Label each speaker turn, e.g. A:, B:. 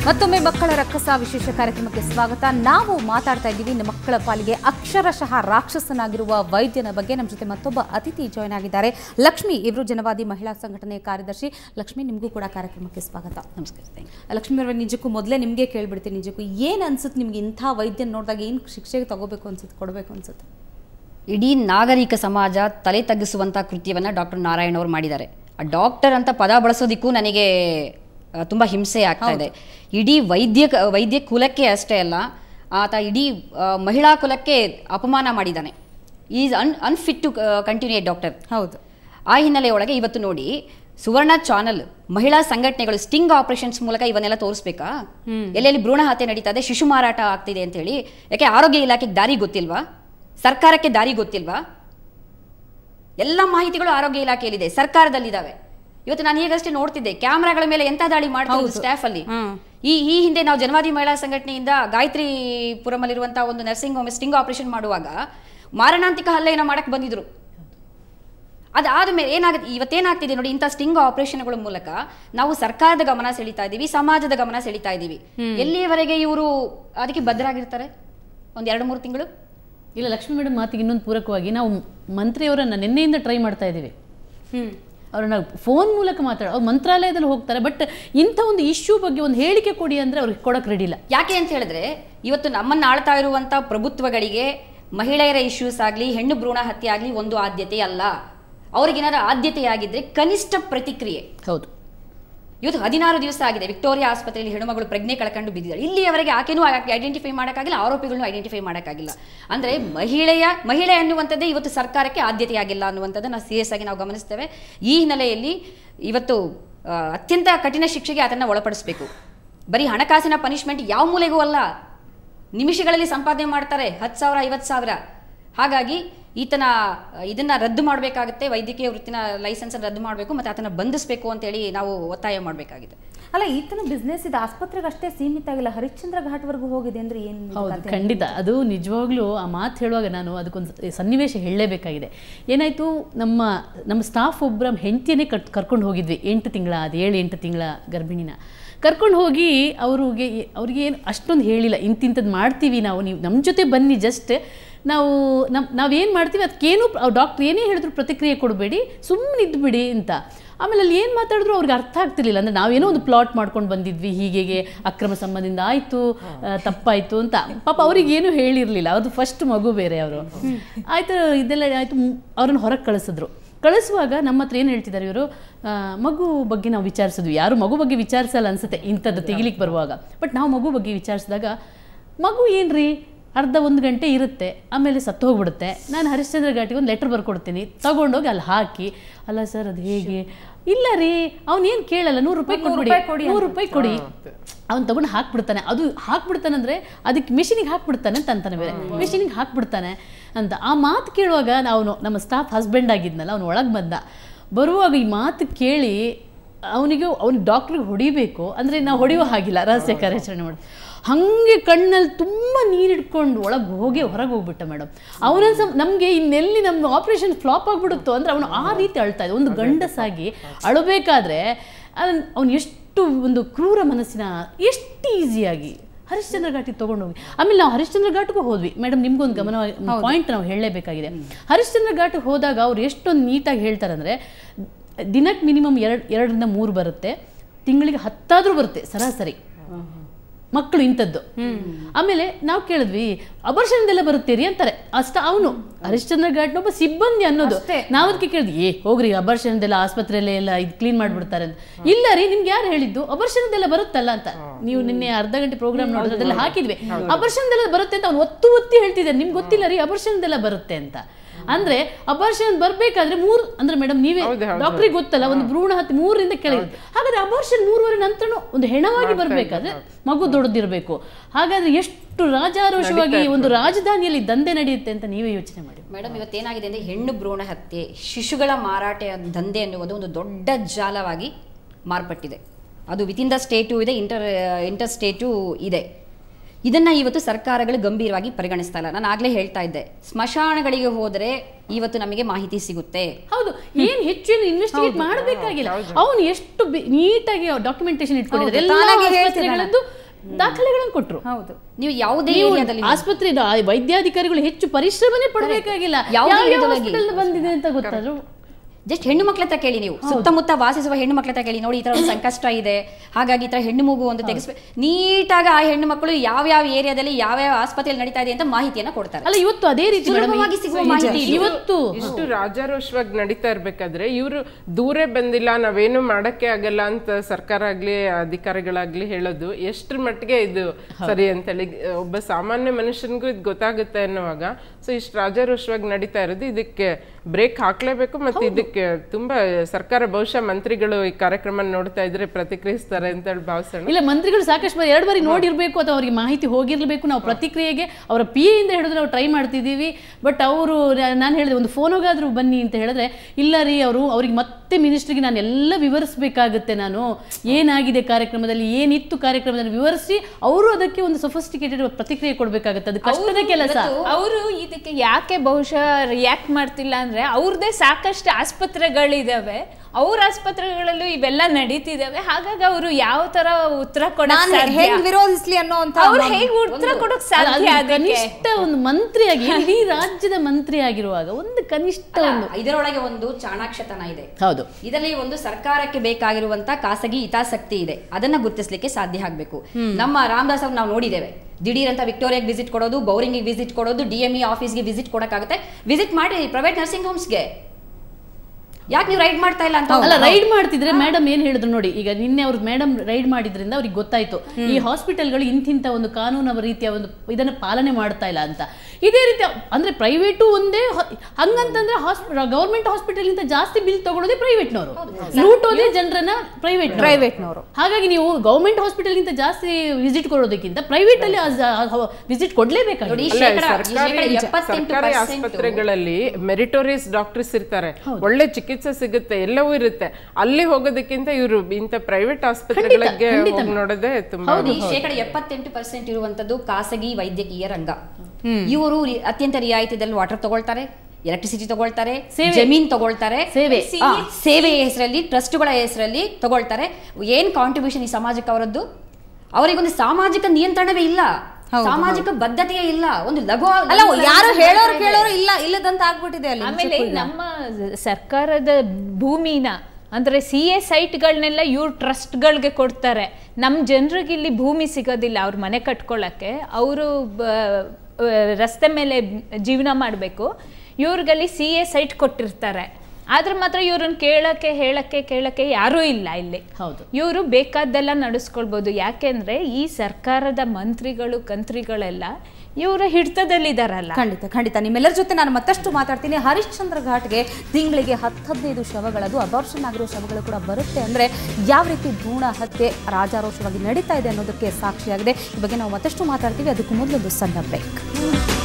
A: ಮತ್ತೊಮ್ಮೆ ಮಕ್ಕಳ ರಕ್ಕಸ ವಿಶೇಷ ಕಾರ್ಯಕ್ರಮಕ್ಕೆ ಸ್ವಾಗತ ನಾವು ಮಾತಾಡ್ತಾ ಇದ್ದೀವಿ ನಮ್ಮ ಮಕ್ಕಳ ಪಾಲಿಗೆ ಅಕ್ಷರಶಃ ರಾಕ್ಷಸನಾಗಿರುವ ವೈದ್ಯನ ಬಗ್ಗೆ ನಮ್ಮ ಜೊತೆ ಮತ್ತೊಬ್ಬ ಅತಿಥಿ ಜಾಯ್ನ್ ಆಗಿದ್ದಾರೆ ಲಕ್ಷ್ಮಿ ಇವರು ಜನವಾದಿ ಮಹಿಳಾ ಸಂಘಟನೆಯ ಕಾರ್ಯದರ್ಶಿ ಲಕ್ಷ್ಮಿ ನಿಮಗೂ ಕೂಡ ಕಾರ್ಯಕ್ರಮಕ್ಕೆ ಸ್ವಾಗತ
B: ನಮಸ್ಕಾರ
A: ಲಕ್ಷ್ಮಿ ಅವರ ನಿಜಕ್ಕೂ ಮೊದಲೇ ನಿಮಗೆ ಕೇಳ್ಬಿಡ್ತೀನಿ ನಿಜಕ್ಕೂ ಏನು ಅನ್ಸುತ್ತೆ ನಿಮ್ಗೆ ಇಂಥ ವೈದ್ಯನ ನೋಡಿದಾಗ ಏನು ಶಿಕ್ಷೆಗೆ ತಗೋಬೇಕು ಅನ್ಸುತ್ತೆ ಕೊಡಬೇಕು ಅನ್ಸುತ್ತೆ
B: ಇಡೀ ನಾಗರಿಕ ಸಮಾಜ ತಲೆ ತಗ್ಗಿಸುವಂಥ ಕೃತ್ಯವನ್ನು ಡಾಕ್ಟರ್ ನಾರಾಯಣ್ ಅವರು ಮಾಡಿದ್ದಾರೆ ಆ ಡಾಕ್ಟರ್ ಅಂತ ಪದ ಬಳಸೋದಿಕ್ಕೂ ನನಗೆ ಆ, ತುಂಬ ಹಿಂಸೆ ಆಗ್ತಾ ಇದೆ ಇಡೀ ವೈದ್ಯ ವೈದ್ಯ ಕುಲಕ್ಕೆ ಅಷ್ಟೇ ಅಲ್ಲ ಆತ ಇಡೀ ಆ, ಮಹಿಳಾ ಕುಲಕ್ಕೆ ಅಪಮಾನ ಮಾಡಿದ್ದಾನೆ is un unfit to continue doctor
A: ಹೌದು
B: ಆ ಹಿನ್ನೆಲೆಯೊಳಗೆ ಇವತ್ತು ನೋಡಿ ಸುವರ್ಣ ಚಾನಲ್ ಮಹಿಳಾ ಸಂಘಟನೆಗಳು ಸ್ಟಿಂಗ್ ಆಪರೇಷನ್ಸ್ ಮೂಲಕ ಇವನ್ನೆಲ್ಲ ತೋರಿಸ್ಬೇಕಾ ಎಲ್ಲೆಲ್ಲಿ ಭ್ರೂಣ ಹತ್ಯೆ ನಡೀತಾ ಇದೆ ಶಿಶು ಮಾರಾಟ ಆಗ್ತಿದೆ ಅಂತ ಹೇಳಿ ಯಾಕೆ ಆರೋಗ್ಯ ಇಲಾಖೆಗೆ ದಾರಿ ಗೊತ್ತಿಲ್ವಾ ಸರ್ಕಾರಕ್ಕೆ ದಾರಿ ಗೊತ್ತಿಲ್ವಾ ಎಲ್ಲ ಮಾಹಿತಿಗಳು ಆರೋಗ್ಯ ಇಲಾಖೆಯಲ್ಲಿದೆ ಸರ್ಕಾರದಲ್ಲಿದ್ದಾವೆ ಇವತ್ತು ನಾನು ಈಗಷ್ಟೇ ನೋಡ್ತಿದ್ದೆ ಕ್ಯಾಮ್ರಾಗಳ ಮೇಲೆ ಎಂತ ದಾಳಿ ಮಾಡ್ತಾರೆ ಸ್ಟಾಫ್ ಅಲ್ಲಿ ಈ ಈ ಹಿಂದೆ ನಾವು ಜನವಾದಿ ಮಹಿಳಾ ಸಂಘಟನೆಯಿಂದ ಗಾಯತ್ರಿಪುರಮಲ್ಲಿರುವಂತಹ ಒಂದು ನರ್ಸಿಂಗ್ ಹೋಮ್ ಸ್ಟಿಂಗ್ ಆಪರೇಷನ್ ಮಾಡುವಾಗ ಮಾರಣಾಂತಿಕ ಹಲ್ಲೆಯನ್ನು ಮಾಡಕ್ ಬಂದಿದ್ರು ಅದಾದ ಮೇಲೆ ಏನಾಗುತ್ತೆ ಇವತ್ತೇನಾಗ್ತಿದೆ ನೋಡಿ ಇಂಥ ಸ್ಟಿಂಗ್ ಆಪರೇಷನ್ಗಳ ಮೂಲಕ ನಾವು ಸರ್ಕಾರದ ಗಮನ ಸೆಳೀತಾ ಇದ್ದೀವಿ ಸಮಾಜದ ಗಮನ ಸೆಳೀತಾ ಇದ್ದೀವಿ ಎಲ್ಲಿಯವರೆಗೆ ಇವರು ಅದಕ್ಕೆ ಬದ್ಧರಾಗಿರ್ತಾರೆ ಒಂದ್ ಎರಡು ಮೂರು ತಿಂಗಳು
C: ಇಲ್ಲ ಲಕ್ಷ್ಮೀ ಮೇಡಮ್ ಮಾತಿಗೆ ಇನ್ನೊಂದು ಪೂರಕವಾಗಿ ನಾವು ಮಂತ್ರಿಯವರನ್ನ ನಿನ್ನೆಯಿಂದ ಟ್ರೈ ಮಾಡ್ತಾ ಇದ್ದೀವಿ ಅವ್ರನ್ನ ಫೋನ್ ಮೂಲಕ ಮಾತಾಡ ಅವ್ರು ಮಂತ್ರಾಲಯದಲ್ಲಿ ಹೋಗ್ತಾರೆ ಬಟ್ ಇಂಥ ಒಂದು ಇಶ್ಯೂ ಬಗ್ಗೆ ಒಂದು ಹೇಳಿಕೆ ಕೊಡಿ ಅಂದ್ರೆ ಅವ್ರಿಗೆ ಕೊಡಕ್ಕೆ ರೆಡಿ ಇಲ್ಲ
B: ಯಾಕೆ ಅಂತ ಹೇಳಿದ್ರೆ ಇವತ್ತು ನಮ್ಮನ್ನ ಆಳ್ತಾ ಇರುವಂತ ಪ್ರಭುತ್ವಗಳಿಗೆ ಮಹಿಳೆಯರ ಇಶ್ಯೂಸ್ ಆಗಲಿ ಹೆಣ್ಣು ಭ್ರೂಣ ಹತ್ಯೆ ಆಗಲಿ ಒಂದು ಆದ್ಯತೆ ಅಲ್ಲ ಅವ್ರಿಗೇನಾದ್ರು ಆದ್ಯತೆಯಾಗಿದ್ರೆ ಕನಿಷ್ಠ ಪ್ರತಿಕ್ರಿಯೆ
C: ಹೌದು
B: ಇವತ್ತು ಹದಿನಾರು ದಿವಸ ಆಗಿದೆ ವಿಕ್ಟೋರಿಯಾ ಆಸ್ಪತ್ರೆಯಲ್ಲಿ ಹೆಣ್ಣುಮಗಳು ಪ್ರಜ್ಞೆ ಕಳ್ಕೊಂಡು ಬಿದ್ದಿದ್ದಾಳೆ ಇಲ್ಲಿಯವರೆಗೆ ಆಕೆನೂ ಐಡೆಂಟಿಫೈ ಮಾಡೋಕ್ಕಾಗಿಲ್ಲ ಆರೋಪಿಗಳನ್ನು ಐಡೆಂಟಿಫೈ ಮಾಡೋಕ್ಕಾಗಿಲ್ಲ ಅಂದ್ರೆ ಮಹಿಳೆಯ ಮಹಿಳೆ ಅನ್ನುವಂಥದ್ದೇ ಇವತ್ತು ಸರ್ಕಾರಕ್ಕೆ ಆದ್ಯತೆಯಾಗಿಲ್ಲ ಅನ್ನುವಂಥದ್ದನ್ನು ಸೀರಿಯಸ್ ಆಗಿ ನಾವು ಗಮನಿಸ್ತೇವೆ ಈ ಹಿನ್ನೆಲೆಯಲ್ಲಿ ಇವತ್ತು ಆ, ಅತ್ಯಂತ ಕಠಿಣ ಶಿಕ್ಷೆಗೆ ಅದನ್ನು ಒಳಪಡಿಸಬೇಕು ಬರೀ ಹಣಕಾಸಿನ ಪನಿಷ್ಮೆಂಟ್ ಯಾವ ಮೂಲೆಗೂ ಅಲ್ಲ ನಿಮಿಷಗಳಲ್ಲಿ ಸಂಪಾದನೆ ಮಾಡ್ತಾರೆ ಹತ್ತು ಸಾವಿರ ಐವತ್ತು ಸಾವಿರ ಹಾಗಾಗಿ ಈತನ ಇದನ್ನ ರದ್ದು ಮಾಡಬೇಕಾಗುತ್ತೆ ವೈದ್ಯಕೀಯ ವೃತ್ತಿನ ಲೈಸೆನ್ಸ್ ರದ್ದು ಮಾಡಬೇಕು ಮತ್ತೆ ಆತನ ಬಂಧಿಸಬೇಕು ಅಂತೇಳಿ ನಾವು ಒತ್ತಾಯ ಮಾಡಬೇಕಾಗಿದೆ
A: ಅಲ್ಲ ಈತನ ಬಿಸ್ನೆಸ್ ಇದು ಆಸ್ಪತ್ರೆಗೆ ಅಷ್ಟೇ ಸೀಮಿತ ಆಗಿಲ್ಲ ಹರಿಶ್ಚಂದ್ರ ಘಾಟ್ವರೆಗೂ ಹೋಗಿದೆ ಅಂದ್ರೆ ಏನು
C: ಹೌದು ಖಂಡಿತ ಅದು ನಿಜವಾಗ್ಲೂ ಆ ಮಾತು ಹೇಳುವಾಗ ನಾನು ಅದಕ್ಕೊಂದು ಸನ್ನಿವೇಶ ಹೇಳಲೇಬೇಕಾಗಿದೆ ಏನಾಯಿತು ನಮ್ಮ ನಮ್ಮ ಸ್ಟಾಫ್ ಒಬ್ಬರ ಹೆಂಡತಿಯನ್ನೇ ಕಟ್ ಕರ್ಕೊಂಡು ಹೋಗಿದ್ವಿ ಎಂಟು ತಿಂಗಳ ಅದು ಏಳು ಎಂಟು ತಿಂಗಳ ಗರ್ಭಿಣಿನ ಕರ್ಕೊಂಡು ಹೋಗಿ ಅವ್ರಿಗೆ ಅವ್ರಿಗೆ ಏನು ಅಷ್ಟೊಂದು ಹೇಳಿಲ್ಲ ಇಂತಿಂಥದ್ದು ಮಾಡ್ತೀವಿ ನಾವು ನೀವು ನಮ್ಮ ಜೊತೆ ಬನ್ನಿ ಜಸ್ಟ್ ನಾವು ನಮ್ಮ ನಾವೇನು ಮಾಡ್ತೀವಿ ಅದಕ್ಕೇನು ಡಾಕ್ಟ್ರ್ ಏನೇ ಹೇಳಿದ್ರು ಪ್ರತಿಕ್ರಿಯೆ ಕೊಡಬೇಡಿ ಸುಮ್ಮನೆ ಇದ್ದುಬಿಡಿ ಅಂತ ಆಮೇಲೆ ಅಲ್ಲಿ ಏನು ಮಾತಾಡಿದ್ರು ಅವ್ರಿಗೆ ಅರ್ಥ ಆಗ್ತಿರ್ಲಿಲ್ಲ ಅಂದರೆ ನಾವೇನೋ ಒಂದು ಪ್ಲಾಟ್ ಮಾಡ್ಕೊಂಡು ಬಂದಿದ್ವಿ ಹೀಗೆ ಅಕ್ರಮ ಸಂಬಂಧದಿಂದ ಆಯಿತು ತಪ್ಪಾಯಿತು ಅಂತ ಪಾಪ ಅವ್ರಿಗೆ ಏನೂ ಹೇಳಿರಲಿಲ್ಲ ಅವ್ರದ್ದು ಫಸ್ಟ್ ಮಗು ಬೇರೆ ಅವರು ಆಯಿತು ಇದೆಲ್ಲ ಆಯಿತು ಅವ್ರನ್ನ ಹೊರಗೆ ಕಳಿಸಿದ್ರು ಕಳಿಸುವಾಗ ನಮ್ಮ ಹತ್ರ ಏನು ಹೇಳ್ತಿದ್ದಾರೆ ಇವರು ಮಗು ಬಗ್ಗೆ ನಾವು ವಿಚಾರಿಸಿದ್ವಿ ಯಾರು ಮಗು ಬಗ್ಗೆ ವಿಚಾರಿಸಲ್ಲ ಅನ್ಸುತ್ತೆ ಇಂಥದ್ದು ತೆಗಿಲಿಕ್ಕೆ ಬರುವಾಗ ಬಟ್ ನಾವು ಮಗು ಬಗ್ಗೆ ವಿಚಾರಿಸಿದಾಗ ಮಗು ಏನ್ರಿ ಅರ್ಧ ಒಂದು ಗಂಟೆ ಇರುತ್ತೆ ಆಮೇಲೆ ಸತ್ತು ಹೋಗ್ಬಿಡುತ್ತೆ ನಾನು ಹರಿಶ್ಚಂದ್ರ ಘಾಟಿಗೆ ಒಂದು ಲೆಟ್ರ್ ಬರ್ಕೊಡ್ತೀನಿ ತಗೊಂಡೋಗಿ ಅಲ್ಲಿ ಹಾಕಿ ಅಲ್ಲ ಸರ್ ಅದು ಹೇಗೆ ಇಲ್ಲ ರೀ ಅವನೇನು ಕೇಳಲ್ಲ ನೂರು ರೂಪಾಯಿ ಕೊಡ್ಬಿಡಿ ನೂರು ರೂಪಾಯಿ ಕೊಡಿ ಅವ್ನು ತಗೊಂಡು ಹಾಕ್ಬಿಡ್ತಾನೆ ಅದು ಹಾಕ್ಬಿಡ್ತಾನಂದ್ರೆ ಅದಕ್ಕೆ ಮಿಷಿನಿಗೆ ಹಾಕ್ಬಿಡ್ತಾನೆ ಅಂತ ಅಂತಾನೆ ಬೇರೆ ಮಿಷಿನಿಗೆ ಹಾಕ್ಬಿಡ್ತಾನೆ ಅಂತ ಆ ಮಾತು ಕೇಳುವಾಗ ನಾವು ನಮ್ಮ ಸ್ಟಾಫ್ ಹಸ್ಬೆಂಡ್ ಆಗಿದ್ನಲ್ಲ ಅವ್ನು ಒಳಗೆ ಬಂದ ಬರುವಾಗ ಈ ಮಾತು ಕೇಳಿ ಅವನಿಗೆ ಅವ್ನಿಗೆ ಡಾಕ್ಟ್ರಿಗೆ ಹೊಡಿಬೇಕು ಅಂದರೆ ನಾವು ಹೊಡೆಯೋ ಹಾಗಿಲ್ಲ ರಹಸ್ಯ ಕಾರ್ಯಾಚರಣೆ ಮಾಡಿ ಹಾಗೆ ಕಣ್ಣಲ್ಲಿ ತುಂಬ ನೀರು ಇಟ್ಕೊಂಡು ಒಳಗೆ ಹೋಗಿ ಹೊರಗೆ ಹೋಗ್ಬಿಟ್ಟ ಮೇಡಮ್ ಅವನ ನಮಗೆ ಇನ್ನೆಲ್ಲಿ ನಮ್ಮ ಆಪ್ರೇಷನ್ ಫ್ಲಾಪ್ ಆಗಿಬಿಡುತ್ತೋ ಅಂದರೆ ಅವನು ಆ ರೀತಿ ಅಳ್ತಾ ಇದ್ದ ಒಂದು ಗಂಡಸಾಗಿ ಅಳಬೇಕಾದ್ರೆ ಅವನು ಎಷ್ಟು ಒಂದು ಕ್ರೂರ ಮನಸ್ಸಿನ ಎಷ್ಟು ಈಸಿಯಾಗಿ ಹರಿಶ್ಚಂದ್ರ ಘಾಟಿಗೆ ತೊಗೊಂಡೋಗಿ ಆಮೇಲೆ ನಾವು ಹರಿಶ್ಚಂದ್ರ ಘಾಟ್ಗೂ ಹೋದ್ವಿ ಮೇಡಮ್ ನಿಮ್ಗೊಂದು ಗಮನ ಪಾಯಿಂಟ್ ನಾವು ಹೇಳಲೇಬೇಕಾಗಿದೆ ಹರಿಶ್ಚಂದ್ರ ಘಾಟಿಗೆ ಹೋದಾಗ ಅವ್ರು ಎಷ್ಟೊಂದು ನೀಟಾಗಿ ಹೇಳ್ತಾರೆ ಅಂದರೆ ದಿನಕ್ಕೆ ಮಿನಿಮಮ್ ಎರಡು ಎರಡರಿಂದ ಮೂರು ಬರುತ್ತೆ ತಿಂಗಳಿಗೆ ಹತ್ತಾದರೂ ಬರುತ್ತೆ ಸರಾಸರಿ ಮಕ್ಕಳು ಇಂಥದ್ದು ಆಮೇಲೆ ನಾವು ಕೇಳಿದ್ವಿ ಅಬರ್ಷಣದೆಲ್ಲ ಬರುತ್ತೀರಿ ಅಂತಾರೆ ಅಷ್ಟ ಅವನು ಹರಿಶ್ಚಂದ್ರ ಘಾಟ್ ಒಬ್ಬ ಸಿಬ್ಬಂದಿ ಅನ್ನೋದು ನಾವು ಅದಕ್ಕೆ ಕೇಳಿದ್ವಿ ಏ ಹೋಗ್ರಿ ಅಬರ್ಷಣದೆಲ್ಲ ಆಸ್ಪತ್ರೆಯಲ್ಲೇ ಎಲ್ಲ ಇದು ಕ್ಲೀನ್ ಮಾಡ್ಬಿಡ್ತಾರೆ ಅಂತ ಇಲ್ಲ ರೀ ನಿಮ್ಗೆ ಯಾರು ಹೇಳಿದ್ದು ಅಬರ್ಷಣದೆಲ್ಲ ಬರುತ್ತಲ್ಲ ಅಂತ ನೀವು ನಿನ್ನೆ ಅರ್ಧ ಗಂಟೆ ಪ್ರೋಗ್ರಾಮ್ ನೋಡೋದ್ರೆಲ್ಲ ಹಾಕಿದ್ವಿ ಅಬರ್ಷಣದೆಲ್ಲ ಬರುತ್ತೆ ಅಂತ ಅವ್ನು ಒತ್ತು ಒತ್ತಿ ಹೇಳ್ತಿದ್ದಾರೆ ನಿಮ್ಗೆ ಗೊತ್ತಿಲ್ಲ ರೀ ಅಬರ್ಷಣದೆಲ್ಲ ಬರುತ್ತೆ ಅಂತ ಅಂದ್ರೆ ಅಬಾರ್ಷನ್ ಬರ್ಬೇಕಾದ್ರೆ ಮೂರು ಅಂದ್ರೆ ಮೇಡಮ್ ನೀವೇ ಡಾಕ್ಟ್ರಿಗೆ ಗೊತ್ತಲ್ಲ ಒಂದು ಭ್ರೂಣ ಹತ್ತಿ ಮೂರರಿಂದ ಕೆಳಗೆ ಹಾಗಾದ್ರೆ ಅಬಾರ್ಷನ್ ಮೂರುವರೆ ನಂತರನೂ ಒಂದು ಹೆಣವಾಗಿ ಬರ್ಬೇಕಾದ್ರೆ ಮಗು ದೊಡ್ಡದಿರಬೇಕು ಹಾಗಾದ್ರೆ ಎಷ್ಟು ರಾಜಾರೋಷವಾಗಿ ಒಂದು ರಾಜಧಾನಿಯಲ್ಲಿ ದಂಧೆ ನಡೆಯುತ್ತೆ ಅಂತ ನೀವೇ ಯೋಚನೆ ಮಾಡಿ
B: ಮೇಡಮ್ ಇವತ್ತೇನಾಗಿದೆ ಅಂದರೆ ಹೆಣ್ಣು ಭ್ರೂಣ ಹತ್ಯೆ ಶಿಶುಗಳ ಮಾರಾಟ ದಂಧೆ ಅನ್ನುವುದು ಒಂದು ದೊಡ್ಡ ಜಾಲವಾಗಿ ಮಾರ್ಪಟ್ಟಿದೆ ಅದು ವಿತಿನ್ ದ ಸ್ಟೇಟು ಇದೆ ಇಂಟರ್ ಇಂಟರ್ ಸ್ಟೇಟು ಇದೆ ಇದನ್ನ ಇವತ್ತು ಸರ್ಕಾರಗಳು ಗಂಭೀರವಾಗಿ ಪರಿಗಣಿಸ್ತಾ ಇಲ್ಲ ನಾನು ಆಗ್ಲೇ ಹೇಳ್ತಾ ಇದ್ದೆ ಸ್ಮಶಾನಗಳಿಗೆ ಹೋದರೆ ಇವತ್ತು ನಮಗೆ ಮಾಹಿತಿ ಸಿಗುತ್ತೆ
C: ಹೌದು ಏನ್ ಹೆಚ್ಚಿನ ಇನ್ವೆಸ್ಟಿಗೇಟ್ ಮಾಡಬೇಕಾಗಿಲ್ಲ ಅವನು ಎಷ್ಟು ಬಿ- ನೀಟಾಗಿ ಡಾಕ್ಯುಮೆಂಟೇಶನ್ ಇಟ್ಕೊಂಡಿದ್ದಾರೆ ಎಲ್ಲ
A: ತಾನಾಗಿ
C: ಆಸ್ಪತ್ರೆಗಳದ್ದು ದಾಖಲೆಗಳನ್ನು ಕೊಟ್ರು
A: ಹೌದು
B: ನೀವು ಯಾವುದೇ
C: ನೀವು
B: ಏರಿಯಾದಲ್ಲಿ
C: ಆಸ್ಪತ್ರೆ ಆ ವೈದ್ಯಾಧಿಕಾರಿಗಳು ಹೆಚ್ಚು ಪರಿಶ್ರಮನೇ ಪಡಬೇಕಾಗಿಲ್ಲ
B: ಯಾವುದೇ
C: ಯಾವ
B: ಏರಿಯಾದಲ್ಲಿ
C: hospital ಬಂದಿದೆ ಅಂತ ಗೊತ್ತಾದ್ರು
B: ಜಸ್ಟ್ ಹೆಣ್ಣು ಮಕ್ಳ ಹತ್ರ ಕೇಳಿ ನೀವು ಸುತ್ತಮುತ್ತ ವಾಸಿಸುವ ಹೆಣ್ಣು ಮಕ್ಳ ಹತ್ರ ಕೇಳಿ ನೋಡಿ ಈ ತರ ಒಂದು ಸಂಕಷ್ಟ ಇದೆ ಹಾಗಾಗಿ ಈ ತರ ಹೆಣ್ಣು ಮಗು ಒಂದು ತೆಗೆಸ್ಬೇಕು ನೀಟಾಗಿ ಆ ಹೆಣ್ಣು ಮಕ್ಕಳು ಯಾವ ಯಾವ ಏರಿಯಾದಲ್ಲಿ ಯಾವ ಯಾವ ಆಸ್ಪತ್ರೆಯಲ್ಲಿ ನಡೀತಾ ಇದೆ ಅಂತ ಮಾಹಿತಿಯನ್ನ ಕೊಡ್ತಾರೆ
C: ಅಲ್ಲ ಇವತ್ತು ಅದೇ ರೀತಿ madam,
B: ಸುಲಭವಾಗಿ
C: ಈ-
B: ಸಿಗುವ
C: ನಿಜ.
B: ಮಾಹಿತಿ ಇದು.
C: ಇವತ್ತು
D: ಇಷ್ಟು ರಾಜಾರೋಷವಾಗಿ ನಡೀತಾ ಇರ್ಬೇಕಾದ್ರೆ ಇವರು ದೂರೇ ಬಂದಿಲ್ಲ ನಾವೇನು ಮಾಡಕ್ಕೆ ಆಗಲ್ಲ ಅಂತ ಸರ್ಕಾರ ಆಗ್ಲಿ ಅಧಿಕಾರಿಗಳಾಗ್ಲಿ ಹೇಳೋದು ಎಷ್ಟ್ರ ಮಟ್ಟಿಗೆ ಇದು ಸರಿ ಅಂತೇಳಿ ಒಬ್ಬ ಸಾಮಾನ್ಯ ಮನುಷ್ಯನಿಗೂ ಇದು ಗೊತ್ತಾಗುತ್ತೆ ಅನ್ನುವಾಗ ಸೊ ಇಷ್ಟು ರಾಜಾರೋಷವಾಗಿ ನಡೀತಾ ಇರೋದು ಇದಕ್ಕೆ ಬ್ರೇಕ್ ಹಾಕ್ಲೇಬೇಕು ಮತ್ತೆ ಇದಕ್ಕೆ ತುಂಬಾ ಸರ್ಕಾರ ಬಹುಶಃ ಮಂತ್ರಿಗಳು ಈ ಕಾರ್ಯಕ್ರಮ ನೋಡ್ತಾ ಇದ್ರೆ ಪ್ರತಿಕ್ರಿಯಿಸ್ತಾರೆ ಅಂತ ಹೇಳಿ ಭಾವಿಸೋಣ
C: ಇಲ್ಲ ಮಂತ್ರಿಗಳು ಸಾಕಷ್ಟು ಬಾರಿ ಎರಡು ಬಾರಿ ನೋಡಿರ್ಬೇಕು ಅಥವಾ ಅವರಿಗೆ ಮಾಹಿತಿ ಹೋಗಿರ್ಬೇಕು ನಾವು ಪ್ರತಿಕ್ರಿಯೆಗೆ ಅವರ ಪಿ ಇಂದ ಹಿಡಿದು ನಾವು ಟ್ರೈ ಮಾಡ್ತಿದ್ದೀವಿ ಬಟ್ ಅವರು ನಾನು ಹೇಳಿದೆ ಒಂದು ಫೋನೋಗಾದ್ರೂ ಬನ್ನಿ ಅಂತ ಹೇಳಿದ್ರೆ ಇಲ್ಲ ರೀ ಅವರು ಅವ್ರಿಗೆ ಮತ್ತೆ ಮಿನಿಸ್ಟ್ರಿಗೆ ನಾನು ಎಲ್ಲ ವಿವರಿಸಬೇಕಾಗುತ್ತೆ ನಾನು ಏನಾಗಿದೆ ಕಾರ್ಯಕ್ರಮದಲ್ಲಿ ಏನಿತ್ತು ಕಾರ್ಯಕ್ರಮದಲ್ಲಿ ವಿವರಿಸಿ ಅವರು ಅದಕ್ಕೆ ಒಂದು ಸೊಫಿಸ್ಟಿಕೇಟೆಡ್ ಪ್ರತಿಕ್ರಿಯೆ ಕೊಡಬೇಕಾಗುತ್ತೆ ಅದು ಕಷ್ಟದ ಕೆಲಸ
E: ಅವರು ಇದಕ್ಕೆ ಯಾಕೆ ಬಹುಶಃ ರಿಯಾಕ್ಟ್ ಮಾಡ್ತಿಲ್ಲ ಅಂದ್ರೆ ಅವ್ರದ್ದೇ ಸಾಕಷ್ಟು ಆಸ್ಪತ್ರೆಗಳಿದಾವೆ ಅವ್ರ ಆಸ್ಪತ್ರೆಗಳಲ್ಲೂ ಇವೆಲ್ಲ ನಡೀತಿದಾವೆ ಹಾಗಾಗಿ ಅವರು ಯಾವ ತರ ಉತ್ತರ ಕೊಡಕ್
A: ನಾನು
E: ಸಾಧ್ಯ
A: ಹೆಂಗ್ ವಿರೋಧಿಸ್ಲಿ ಅನ್ನೋಂತ
E: ಅವ್ರು ಹೇಗೆ ಉತ್ತರ ಕೊಡಕ್
C: ಅಲ್ಲ,
E: ಸಾಧ್ಯ
C: ಅದು
E: ಅದಕ್ಕೆ
C: ಕನಿಷ್ಠ ಒಂದು ಮಂತ್ರಿಯಾಗಿ ಇಡೀ ರಾಜ್ಯದ ಮಂತ್ರಿ ಆಗಿರುವಾಗ ಒಂದು ಕನಿಷ್ಠ ಒಂದು
B: ಇದರೊಳಗೆ ಒಂದು ಚಾಣಾಕ್ಷತನ ಇದೆ
C: ಹೌದು
B: ಇದರಲ್ಲಿ ಒಂದು ಸರ್ಕಾರಕ್ಕೆ ಬೇಕಾಗಿರುವಂತ ಖಾಸಗಿ ಹಿತಾಸಕ್ತಿ ಇದೆ ಅದನ್ನ ಗುರುತಿಸಲಿಕ್ಕೆ ಸಾಧ್ಯ ಆಗಬೇಕು ನಮ್ಮ ರಾಮದಾಸ್ ಅವ್ರು ನಾವು ನೋಡಿದ್ದೇವೆ ದಿಢೀರ್ ಅಂತ ವಿಕ್ಟೋರಿಯಾಗೆ ವಿಸಿಟ್ ಕೊಡೋದು ಬೌರಿಂಗಿಗೆ ವಿಸಿಟ್ ಕೊಡೋದು ಡಿ ಎಂ ಇ ಆಫೀಸ್ಗೆ ವಿಸಿಟ್ ಕೊಡಕ್ಕಾಗುತ್ತೆ ವಿಸಿಟ್ ಮಾಡಿ ಪ್ರೈವೇಟ್ ನರ್ಸಿಂಗ್ ಹೋಮ್ಸ್ಗೆ ಯಾಕೆ ನೀವು ರೈಡ್ ಮಾಡ್ತಾ ಇಲ್ಲ ಅಂತ
C: ಅಲ್ಲ ರೈಡ್ ಮಾಡ್ತಿದ್ರೆ ಮೇಡಮ್ ಏನ್ ಹೇಳಿದ್ರು ನೋಡಿ ಈಗ ನಿನ್ನೆ ಅವ್ರು ಮೇಡಮ್ ರೈಡ್ ಮಾಡಿದ್ರಿಂದ ಅವ್ರಿಗೆ ಗೊತ್ತಾಯ್ತು ಈ ಹಾಸ್ಪಿಟಲ್ಗಳು ಇಂತಿಂತ ಒಂದು ಕಾನೂನು ರೀತಿಯ ಒಂದು ಇದನ್ನ ಪಾಲನೆ ಮಾಡ್ತಾ ಇಲ್ಲ ಅಂತ ಇದೇ ರೀತಿ ಅಂದ್ರೆ ಪ್ರೈವೇಟು ಒಂದೇ ಹ- ಹಂಗಂತಂದ್ರೆ ಗೌರ್ಮೆಂಟ್ ಹಾಸ್ಪಿಟಲ್ ಇಂದ ಜಾಸ್ತಿ ಬಿಲ್ ತಗೊಳ್ಳೋದೇ ಪ್ರೈವೇಟ್ನವರು ಲೂಟೋದೇ ಜನರನ್ನ ಪ್ರೈವೇಟ್
A: ಪ್ರೈವೇಟ್ನವರು
C: ಹಾಗಾಗಿ ನೀವು ಗೌರ್ಮೆಂಟ್ ಹಾಸ್ಪಿಟಲ್ ಗಿಂತ ಜಾಸ್ತಿ ವಿಸಿಟ್ ಕೊಡೋದಕ್ಕಿಂತ ಪ್ರೈವೇಟ್ ಅಲ್ಲಿ ವಿಸಿಟ್
B: ನೋಡಿ
C: ಕೊಡ್ಲೇಬೇಕಾಗಿ
B: ಈ
D: ಅಲ್ಲ,
B: ಶೇಕಡ- ಈ
D: ಸರ್ಕಾರಿ
B: ಶೇಕಡ ಎಪ್ಪತ್ತೆಂಟು
D: ಸರ್ಕಾರಿ
B: percent
D: ಆಸ್ಪತ್ರೆಗಳಲ್ಲಿ ಮೆರಿಟೋರಿಯಸ್ ಡಾಕ್ಟರ್ಸ್ ಇರ್ತಾರೆ ಒಳ್ಳೆ ಚಿಕಿತ್ಸೆ ಸಿಗುತ್ತೆ ಎಲ್ಲವೂ ಇರುತ್ತೆ ಅಲ್ಲಿ ಹೋಗೋದಕ್ಕಿಂತ ಇವರು ಇಂಥ ಪ್ರೈವೇಟ್ ಆಸ್ಪತ್ರೆಗಳಿಗೆ
C: ಖಂಡಿತ.
D: ಹೋಗಿ ನೋಡೋದೇ ತುಂಬಾ
B: ಈ ಶೇಕಡ ಎಪ್ಪತ್ತೆಂಟು ಪರ್ಸೆಂಟ್ ಇರುವಂತದ್ದು ಖಾಸಗಿ ವೈದ್ಯಕೀಯ ರಂಗ ಇವರು ರಿ- ಅತ್ಯಂತ ರಿಯಾಯಿತಿದಲ್ಲಿ ವಾಟರ್ ತಗೊಳ್ತಾರೆ ಎಲೆಕ್ಟ್ರಿಸಿಟಿ ತಗೊಳ್ತಾರೆ ಜಮೀನ್ ತಗೊಳ್ತಾರೆ
C: ಸೇವೆ.
B: ಆ, ಸೇವೆಯ ಹೆಸರಲ್ಲಿ ಟ್ರಸ್ಟ್ಗಳ ಹೆಸರಲ್ಲಿ ತಗೊಳ್ತಾರೆ ಏನ್ ಕಾಂಟ್ರಿಬ್ಯೂಷನ್ ಈ ಸಮಾಜಕ್ಕೆ ಅವರದ್ದು ಅವರಿಗೊಂದು ಸಾಮಾಜಿಕ ನಿಯಂತ್ರಣವೇ ಇಲ್ಲ ಸಾಮಾಜಿಕ ಬದ್ಧತೆಯೇ ಇಲ್ಲ ಒಂದು ಲಘು
A: ಅಲ್ಲ ಯಾರು ಹೇಳೋರು ಕೇಳೋರು ಇಲ್ಲ ಇಲ್ಲದಂತ ಆಗ್ಬಿಟ್ಟಿದೆ ಅಲ್ಲಿ
E: ಆಮೇಲೆ ನಮ್ಮ ಸರ್ಕಾರದ ಭೂಮಿನ ಅಂದ್ರೆ ಸಿ ಎ ಸೈಟ್ಗಳನ್ನೆಲ್ಲ ಇವ್ರು ಟ್ರಸ್ಟ್ಗಳಿಗೆ ಕೊಡ್ತಾರೆ ನಮ್ಮ ಜನರಿಗೆ ಇಲ್ಲಿ ಭೂಮಿ ಸಿಗೋದಿಲ್ಲ ಅವ್ರ ಮನೆ ಕಟ್ಕೊಳ್ಳೋಕ್ಕೆ ಅವರು ರಸ್ತೆ ಮೇಲೆ ಜೀವನ ಮಾಡಬೇಕು ಇವ್ರಿಗಲ್ಲಿ ಸಿ ಎ ಸೈಟ್ ಕೊಟ್ಟಿರ್ತಾರೆ ಆದ್ರೆ ಮಾತ್ರ ಇವ್ರನ್ನ ಕೇಳಕ್ಕೆ ಹೇಳಕ್ಕೆ ಕೇಳಕ್ಕೆ ಯಾರೂ ಇಲ್ಲ ಇಲ್ಲಿ
C: ಹೌದು
E: ಇವರು ಬೇಕಾದ್ದೆಲ್ಲ ನಡೆಸ್ಕೊಳ್ಬೋದು ಯಾಕೆಂದ್ರೆ ಈ ಸರ್ಕಾರದ ಮಂತ್ರಿಗಳು ಕಂತ್ರಿಗಳೆಲ್ಲ ಇವರ ಹಿಡಿತದಲ್ಲಿದ್ದಾರಲ್ಲ
A: ಖಂಡಿತ ಖಂಡಿತ ನಿಮ್ಮೆಲ್ಲರ ಜೊತೆ ನಾನು ಮತ್ತಷ್ಟು ಮಾತಾಡ್ತೀನಿ ಹರಿಶ್ಚಂದ್ರ ಘಾಟ್ಗೆ ತಿಂಗಳಿಗೆ ಹತ್ತು ಹದಿನೈದು ಶವಗಳದು ಅಬಾರ್ಷನ್ ಆಗಿರೋ ಶವಗಳು ಕೂಡ ಬರುತ್ತೆ ಅಂದ್ರೆ ಯಾವ ರೀತಿ ಭ್ರೂಣ ಹತ್ಯೆ ರಾಜಾರೋಷವಾಗಿ ನಡೀತಾ ಇದೆ ಅನ್ನೋದಕ್ಕೆ ಸಾಕ್ಷಿಯಾಗಿದೆ ಈ ಬಗ್ಗೆ ನಾವು ಮತ್ತಷ್ಟು ಮಾತಾಡ್ತೀವಿ ಅದಕ್ಕೂ ಮೊದಲೊಂದು ಸಣ್ಣ ಬ್ರೇಕ್